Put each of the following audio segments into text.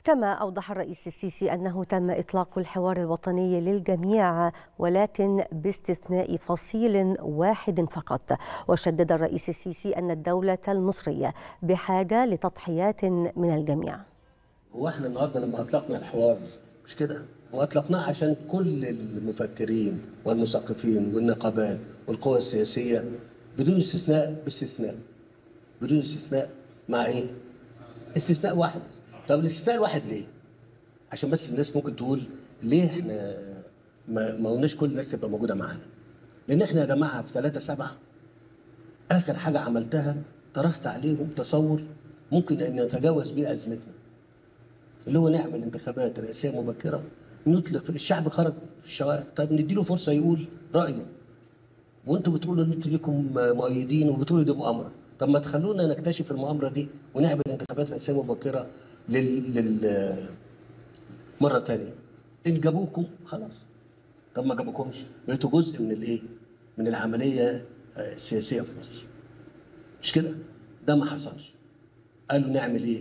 كما أوضح الرئيس السيسي أنه تم إطلاق الحوار الوطني للجميع ولكن باستثناء فصيل واحد فقط وشدد الرئيس السيسي أن الدولة المصرية بحاجة لتضحيات من الجميع هو احنا النهارده لما اطلقنا الحوار مش كده واطلقناه عشان كل المفكرين والمثقفين والنقابات والقوى السياسيه بدون استثناء باستثناء بدون استثناء مع ايه؟ استثناء واحد طب الاستثناء الواحد ليه؟ عشان بس الناس ممكن تقول ليه احنا ما, ما قلناش كل الناس تبقى موجوده معانا؟ لان احنا يا جماعه في 3 7 اخر حاجه عملتها طرحت عليهم تصور ممكن ان نتجاوز بيه ازمتنا اللي هو نعمل انتخابات رئاسيه مبكره نطلق الشعب خرج في الشوارع طيب نديله فرصه يقول رايه وانتوا بتقولوا ان انتوا ليكم مؤيدين وبتقولوا دي مؤامره طب ما تخلونا نكتشف المؤامره دي ونعمل انتخابات رئاسيه مبكره لل, لل... مره ثانيه ان جابوكم خلاص طب ما جابوكمش بقيتوا جزء من الايه؟ من العمليه السياسيه في مصر مش كده؟ ده ما حصلش قالوا نعمل ايه؟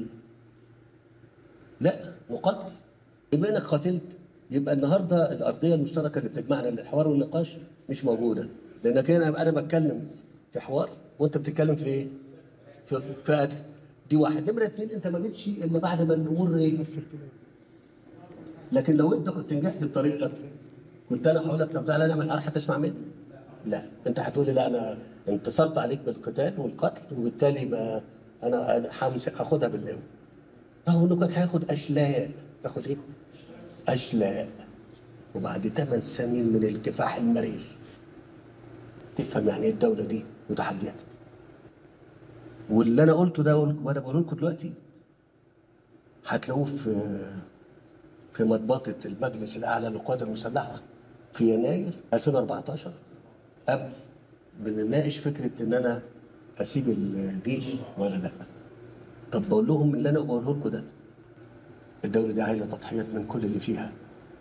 لا نقاتل بما انك قاتلت يبقى النهارده الارضيه المشتركه اللي بتجمعنا للحوار والنقاش مش موجوده لانك انا انا بتكلم في حوار وانت بتتكلم في ايه؟ في, في قتل دي واحد نمره اثنين انت ما جيتش الا بعد ما الامور ايه؟ لكن لو انت كنت نجحت بطريقتك كنت انا هقول لك طب تعالى نعمل حرب هتسمع مني؟ لا انت هتقولي لا انا انتصرت عليك بالقتال والقتل وبالتالي بقى انا انا هاخدها بالقوه رغم انه كان هياخد اشلاء ياخد ايه؟ اشلاء وبعد ثمان سنين من الكفاح المرير تفهم يعني ايه الدوله دي وتحدياتها واللي انا قلته ده وانا بقوله لكم دلوقتي هتلاقوه في في مضبطه المجلس الاعلى للقوات المسلحه في يناير 2014 قبل بنناقش فكره ان انا اسيب الجيش ولا لا طب بقول لهم اللي انا بقوله لكم ده الدوله دي عايزه تضحيات من كل اللي فيها